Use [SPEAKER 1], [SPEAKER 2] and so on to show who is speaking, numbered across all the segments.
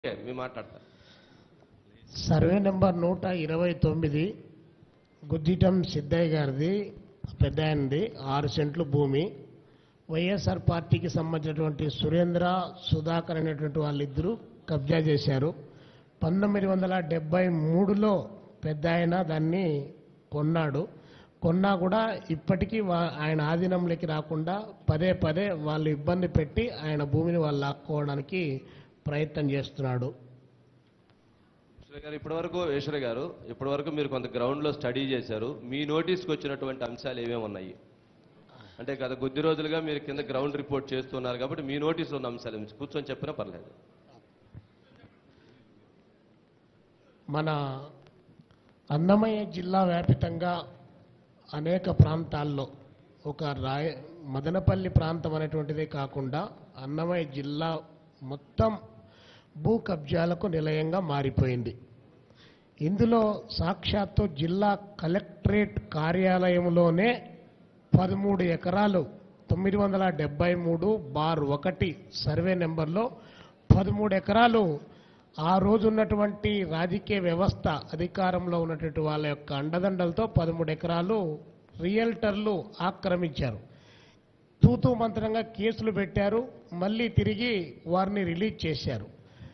[SPEAKER 1] Okay, మీ మాట్లాడతారు
[SPEAKER 2] survey number నూట ఇరవై తొమ్మిది గుద్దిటం సిద్ధయ్య గారిది పెద్ద ఆయనది ఆరు సెంట్లు భూమి వైఎస్ఆర్ పార్టీకి సంబంధించినటువంటి సురేంద్ర సుధాకర్ అనేటువంటి వాళ్ళిద్దరూ కబ్జా చేశారు పంతొమ్మిది వందల డెబ్బై మూడులో పెద్ద ఆయన దాన్ని కొన్నాడు కొన్నా కూడా ఇప్పటికీ వా- ఆయన ఆధీనంలోకి రాకుండా పదే పదే వాళ్ళు ఇబ్బంది పెట్టి ఆయన భూమిని వాళ్ళు లాక్కోవడానికి ప్రయత్నం చేస్తున్నాడు
[SPEAKER 1] ఈశ్వర గారు ఇప్పటి వరకు ఈశ్వర గారు ఇప్పటి వరకు మీరు కొంత గ్రౌండ్ లో స్టడీ చేశారు మీ నోటీస్కి వచ్చినటువంటి అంశాలు ఏమేమి ఉన్నాయి అంటే గత కొద్ది రోజులుగా మీరు కింద గ్రౌండ్ రిపోర్ట్ చేస్తున్నారు కాబట్టి మీ నోటీసులో ఉన్న అంశాలు ఏమి? కూర్చొని చెప్పినా పర్లేదు
[SPEAKER 2] మన అన్నమయ్య జిల్లా వ్యాపితంగా అనేక ప్రాంతాల్లో ఒక రాయ మదనపల్లి ప్రాంతం అనేటువంటిదే కాకుండా అన్నమయ్య జిల్లా మొత్తం భూ కబ్జాలకు నిలయంగా మారిపోయింది ఇందులో సాక్షాత్తు జిల్లా కలెక్టరేట్ కార్యాలయంలోనే పదమూడు ఎకరాలు తొమ్మిది వందల డెబ్బై మూడు బార్ ఒకటి సర్వే నెంబర్లో పదమూడు ఎకరాలు ఆ రోజు ఉన్నటువంటి రాజకీయ వ్యవస్థ అధికారంలో ఉన్నటువంటి వాళ్ళ యొక్క అండదండలతో పదమూడు ఎకరాలు రియల్టర్లు ఆక్రమించారు తూతూ మంత్రంగా కేసులు పెట్టారు మళ్ళీ తిరిగి వారిని రిలీజ్ చేశారు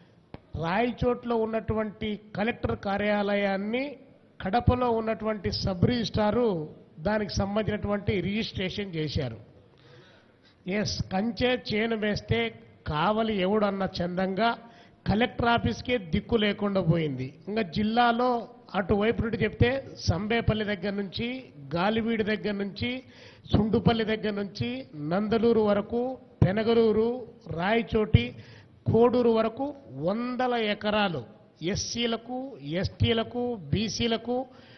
[SPEAKER 2] రాయచోట్లో ఉన్నటువంటి కలెక్టర్ కార్యాలయాన్ని కడపలో ఉన్నటువంటి సబ్ రిజిస్ట్రారు దానికి సంబంధించినటువంటి రిజిస్ట్రేషన్ చేశారు ఎస్ కంచె చేను వేస్తే కావలి ఎవడన్న చందంగా కలెక్టర్ ఆఫీస్కే దిక్కు లేకుండా పోయింది ఇంకా జిల్లాలో అటువైపు నుండి చెప్తే సంబేపల్లి దగ్గర నుంచి గాలివీడి దగ్గర నుంచి సుండుపల్లి దగ్గర నుంచి నందలూరు వరకు పెనగలూరు రాయచోటి కోడూరు వరకు వందల ఎకరాలు ఎస్సీలకు ఎస్టీలకు బీసీలకు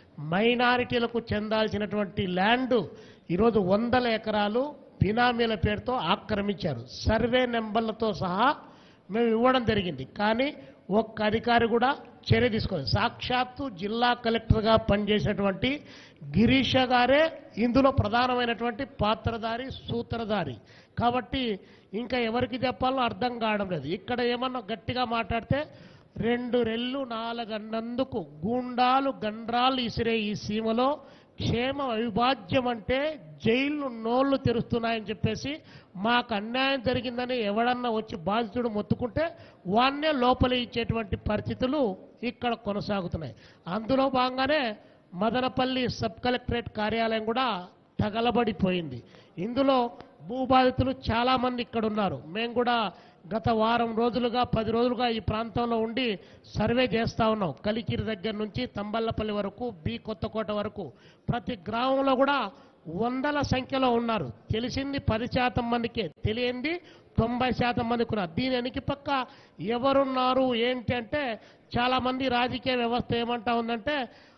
[SPEAKER 2] మైనారిటీలకు చెందాల్సినటువంటి ల్యాండ్ ఈరోజు వందల ఎకరాలు బినామీల పేరుతో ఆక్రమించారు సర్వే నెంబర్లతో సహా మేము ఇవ్వడం జరిగింది కానీ ఒక్క అధికారి కూడా చర్య తీసుకోలేదు సాక్షాత్తు జిల్లా కలెక్టర్గా పనిచేసినటువంటి గిరీష గారే ఇందులో ప్రధానమైనటువంటి పాత్రధారి సూత్రధారి కాబట్టి ఇంకా ఎవరికి చెప్పాలో అర్థం కావడం లేదు ఇక్కడ ఏమన్నా గట్టిగా మాట్లాడితే రెండు రెళ్ళు నాలుగన్నందుకు గూండాలు గండ్రాలు ఇసిరే ఈ సీమలో క్షేమ అవిభాజ్యం అంటే జైళ్ళు నోళ్లు తెరుస్తున్నాయని చెప్పేసి మాకు అన్యాయం జరిగిందని ఎవడన్నా వచ్చి బాధితుడు మొత్తుకుంటే వాన్నే లోపల ఇచ్చేటువంటి పరిస్థితులు ఇక్కడ కొనసాగుతున్నాయి అందులో భాగంగానే మదనపల్లి సబ్ కలెక్టరేట్ కార్యాలయం కూడా తగలబడిపోయింది ఇందులో భూబాధితులు చాలామంది ఇక్కడ ఉన్నారు మేము కూడా గత వారం రోజులుగా పది రోజులుగా ఈ ప్రాంతంలో ఉండి సర్వే చేస్తా ఉన్నాం కలికిరి దగ్గర నుంచి తంబల్లపల్లి వరకు బి కొత్తకోట వరకు ప్రతి గ్రామంలో కూడా వందల సంఖ్యలో ఉన్నారు తెలిసింది పది శాతం మందికే తెలియంది తొంభై శాతం మందికి ఉన్నారు దీని వెనక పక్క ఎవరున్నారు ఏంటి అంటే చాలామంది రాజకీయ వ్యవస్థ ఏమంటా ఉందంటే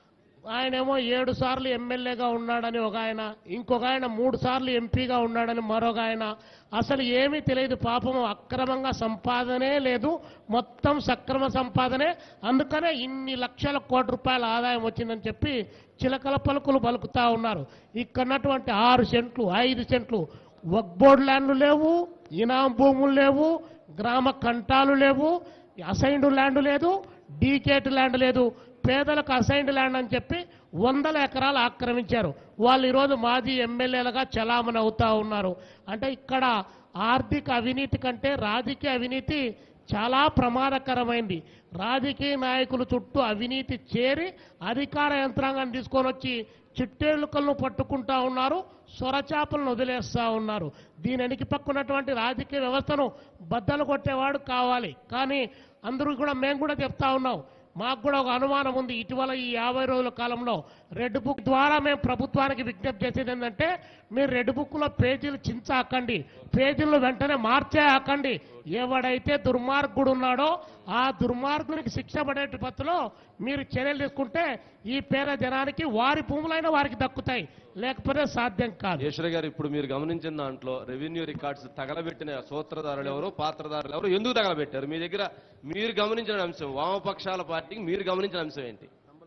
[SPEAKER 2] ఆయనేమో ఏడు సార్లు ఎమ్మెల్యేగా ఉన్నాడని ఒక ఆయన ఇంకొక ఆయన మూడు సార్లు ఎంపీగా ఉన్నాడని మరొక ఆయన అసలు ఏమీ తెలియదు పాపం అక్రమంగా సంపాదనే లేదు మొత్తం సక్రమ సంపాదనే అందుకనే ఇన్ని లక్షల కోటి రూపాయల ఆదాయం వచ్చిందని చెప్పి చిలకల పలుకులు పలుకుతా ఉన్నారు ఇక్కడున్నటువంటి ఆరు సెంట్లు ఐదు సెంట్లు వక్బోర్డ్ ల్యాండ్లు లేవు ఇనాం భూములు లేవు గ్రామ కంటాలు లేవు అసైన్డ్ ల్యాండ్ లేదు డీకేట్ ల్యాండ్ లేదు పేదలకు అసైన్డ్ ల్యాండ్ అని చెప్పి వందల ఎకరాలు ఆక్రమించారు వాళ్ళు ఈరోజు మాజీ ఎమ్మెల్యేలుగా చలామణి అవుతా ఉన్నారు అంటే ఇక్కడ ఆర్థిక అవినీతి కంటే రాజకీయ అవినీతి చాలా ప్రమాదకరమైంది రాజకీయ నాయకుల చుట్టూ అవినీతి చేరి అధికార యంత్రాంగాన్ని తీసుకొని వచ్చి చిట్టేలుకలను పట్టుకుంటా ఉన్నారు సొరచాపలను వదిలేస్తా ఉన్నారు దీని వెనక పక్కున్నటువంటి రాజకీయ వ్యవస్థను బద్దలు కొట్టేవాడు కావాలి కానీ అందరూ కూడా మేము కూడా చెప్తా ఉన్నాం మాకు కూడా ఒక అనుమానం ఉంది ఇటీవల ఈ యాభై రోజుల కాలంలో రెడ్ బుక్ ద్వారా మేము ప్రభుత్వానికి విజ్ఞప్తి చేసేది ఏంటంటే మీరు రెడ్ బుక్లో పేజీలు చించాకండి పేజీలను వెంటనే మార్చేయకండి ఎవడైతే దుర్మార్గుడు ఉన్నాడో ఆ దుర్మార్గునికి శిక్ష పడే పద్ధతిలో మీరు చర్యలు తీసుకుంటే ఈ పేద జనానికి వారి భూములైన వారికి దక్కుతాయి లేకపోతే సాధ్యం కాదు
[SPEAKER 1] ఈశ్వర గారు ఇప్పుడు మీరు గమనించిన దాంట్లో రెవెన్యూ రికార్డ్స్ తగలబెట్టిన సూత్రధారులు ఎవరు పాత్రధారులు ఎవరు ఎందుకు తగలబెట్టారు మీ దగ్గర మీరు గమనించిన అంశం వామపక్షాల పార్టీకి మీరు గమనించిన అంశం ఏంటి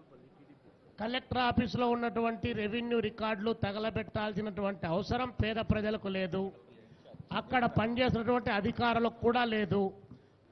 [SPEAKER 2] కలెక్టర్ ఆఫీసులో ఉన్నటువంటి రెవెన్యూ రికార్డులు తగలబెట్టాల్సినటువంటి అవసరం పేద ప్రజలకు లేదు అక్కడ పనిచేసినటువంటి అధికారులకు కూడా లేదు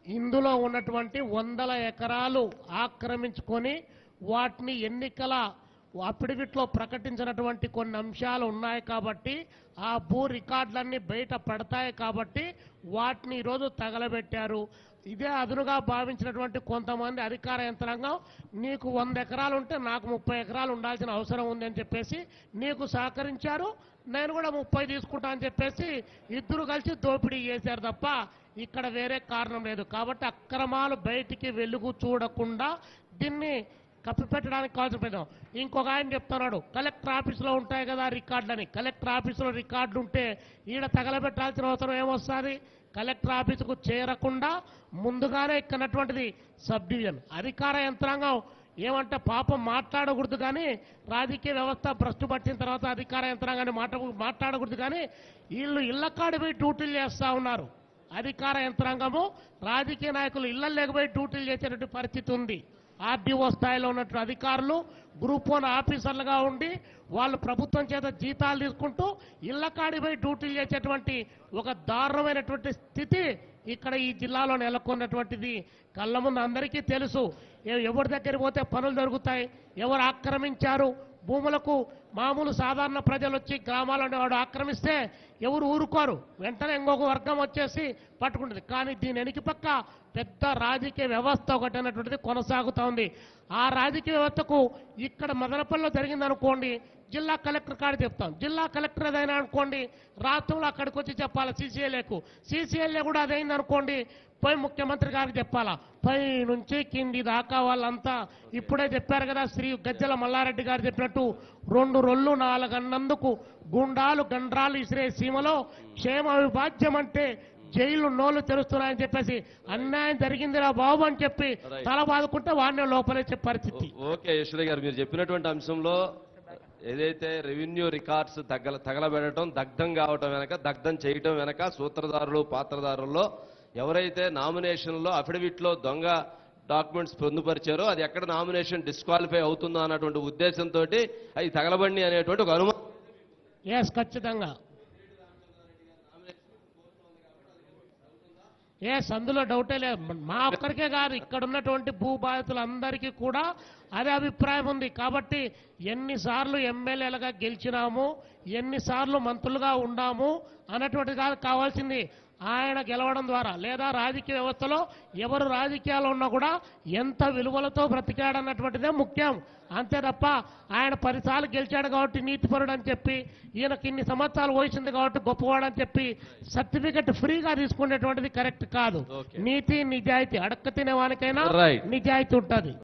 [SPEAKER 2] ఇందులో ఉన్నటువంటి వందల ఎకరాలు ఆక్రమించుకొని వాటిని ఎన్నికల అఫిడవిట్లో ప్రకటించినటువంటి కొన్ని అంశాలు ఉన్నాయి కాబట్టి ఆ భూ రికార్డులన్నీ బయట పడతాయి కాబట్టి వాటిని ఈరోజు తగలబెట్టారు ఇదే అదునుగా భావించినటువంటి కొంతమంది అధికార యంత్రాంగం నీకు వంద ఎకరాలు ఉంటే నాకు ముప్పై ఎకరాలు ఉండాల్సిన అవసరం ఉంది అని చెప్పేసి నీకు సహకరించారు నేను కూడా ముప్పై తీసుకుంటా అని చెప్పేసి ఇద్దరు కలిసి దోపిడీ చేశారు తప్ప ఇక్కడ వేరే కారణం లేదు కాబట్టి అక్రమాలు బయటికి వెలుగు చూడకుండా దీన్ని కప్పిపెట్టడానికి కావాల్సిన ప్రయత్నం ఇంకొక ఆయన చెప్తున్నాడు కలెక్టర్ ఆఫీసులో ఉంటాయి కదా రికార్డులని కలెక్టర్ ఆఫీసులో రికార్డు ఉంటే ఈడ తగలబెట్టాల్సిన అవసరం ఏమొస్తుంది కలెక్టర్ ఆఫీసుకు చేరకుండా ముందుగానే ఇక్కడటువంటిది సబ్ డివిజన్ అధికార యంత్రాంగం ఏమంటే పాపం మాట్లాడకూడదు కానీ రాజకీయ వ్యవస్థ భ్రష్టు పట్టిన తర్వాత అధికార యంత్రాంగాన్ని మాట మాట్లాడకూడదు కానీ వీళ్ళు ఇళ్ళకాడి పోయి డ్యూటీలు చేస్తా ఉన్నారు అధికార యంత్రాంగము రాజకీయ నాయకులు ఇళ్లలోకి పోయి డ్యూటీలు చేసేటువంటి పరిస్థితి ఉంది ఆర్డీఓ స్థాయిలో ఉన్నటువంటి అధికారులు గ్రూప్ వన్ ఆఫీసర్లుగా ఉండి వాళ్ళు ప్రభుత్వం చేత జీతాలు తీసుకుంటూ ఇళ్ల కాడిపై డ్యూటీలు చేసేటువంటి ఒక దారుణమైనటువంటి స్థితి ఇక్కడ ఈ జిల్లాలో నెలకొన్నటువంటిది కళ్ళ ముందు అందరికీ తెలుసు ఎ- ఎవరి దగ్గరికి పోతే పనులు జరుగుతాయి ఎవరు ఆక్రమించారు భూములకు మామూలు సాధారణ ప్రజలు వచ్చి గ్రామాలను వాడు ఆక్రమిస్తే ఎవరు ఊరుకోరు వెంటనే ఇంకొక వర్గం వచ్చేసి పట్టుకుంటుంది కానీ దీని వెనక పక్క పెద్ద రాజకీయ వ్యవస్థ ఒకటి అనేటువంటిది కొనసాగుతా ఉంది ఆ రాజకీయ వ్యవస్థకు ఇక్కడ మదనపల్లిలో జరిగిందనుకోండి జిల్లా కలెక్టర్ కాడ చెప్తాం జిల్లా కలెక్టర్ ఏదైనా అనుకోండి రాష్ట్రంలో అక్కడికి వచ్చి చెప్పాలి సీసీఎల్ఏకు సీసీఎల్ఏ కూడా అదైంది అనుకోండి పోయి ముఖ్యమంత్రి గారికి చెప్పాలా పై నుంచి కింది దాకా వాళ్ళంతా ఇప్పుడే చెప్పారు కదా శ్రీ గజ్జల మల్లారెడ్డి గారు చెప్పినట్టు రెండు రొల్లు నాలుగన్నందుకు గుండాలు గండ్రాలు ఇసిరే సీమలో క్షేమ విభాజ్యం అంటే జైలు నోలు తెరుస్తున్నాయని చెప్పేసి అన్యాయం జరిగిందిరా బాబు అని చెప్పి
[SPEAKER 1] Right.
[SPEAKER 2] తల బాదుకుంటే వాడిని లోపలేసే పరిస్థితి
[SPEAKER 1] ఓ- ఓకే ఈశ్వరి గారు మీరు చెప్పినటువంటి అంశంలో ఏదైతే రెవెన్యూ రికార్డ్స్ తగల తగలబెట్టడం దగ్ధం కావటం వెనక దగ్ధం చేయటం వెనక సూత్రధారులు పాత్రధారుల్లో ఎవరైతే నామినేషన్లో అఫిడవిట్లో దొంగ డాక్యుమెంట్స్ పొందుపరిచారో అది ఎక్కడ నామినేషన్ డిస్క్వాలిఫై అవుతుందో అన్నటువంటి ఉద్దేశంతో అది తగలబండి అనేటువంటి ఒక అనుమానం
[SPEAKER 2] ఎస్ ఖచ్చితంగా ఎస్ అందులో డౌటే లేదు మా ఒక్కరికే కాదు ఇక్కడ ఉన్నటువంటి భూ బాధితులందరికీ కూడా అదే అభిప్రాయం ఉంది కాబట్టి ఎన్నిసార్లు ఎమ్మెల్యేలుగా గెలిచినాము ఎన్నిసార్లు మంత్రులుగా ఉన్నాము అన్నటువంటి కాదు కావాల్సింది ఆయన గెలవడం ద్వారా లేదా రాజకీయ వ్యవస్థలో ఎవరు రాజకీయాలు ఉన్నా కూడా ఎంత విలువలతో బ్రతికాడన్నటువంటిదే ముఖ్యం అంతే తప్ప ఆయన పదిసార్లు గెలిచాడు కాబట్టి నీతిపరుడు అని చెప్పి ఈయనకి ఇన్ని సంవత్సరాలు వయసుంది కాబట్టి గొప్పవాడు అని చెప్పి సర్టిఫికెట్ ఫ్రీగా తీసుకునేటువంటిది కరెక్ట్ కాదు
[SPEAKER 1] Okay.
[SPEAKER 2] నీతి నిజాయితీ అడక్క తినే వానికైనా
[SPEAKER 1] Right.
[SPEAKER 2] నిజాయితీ ఉంటుంది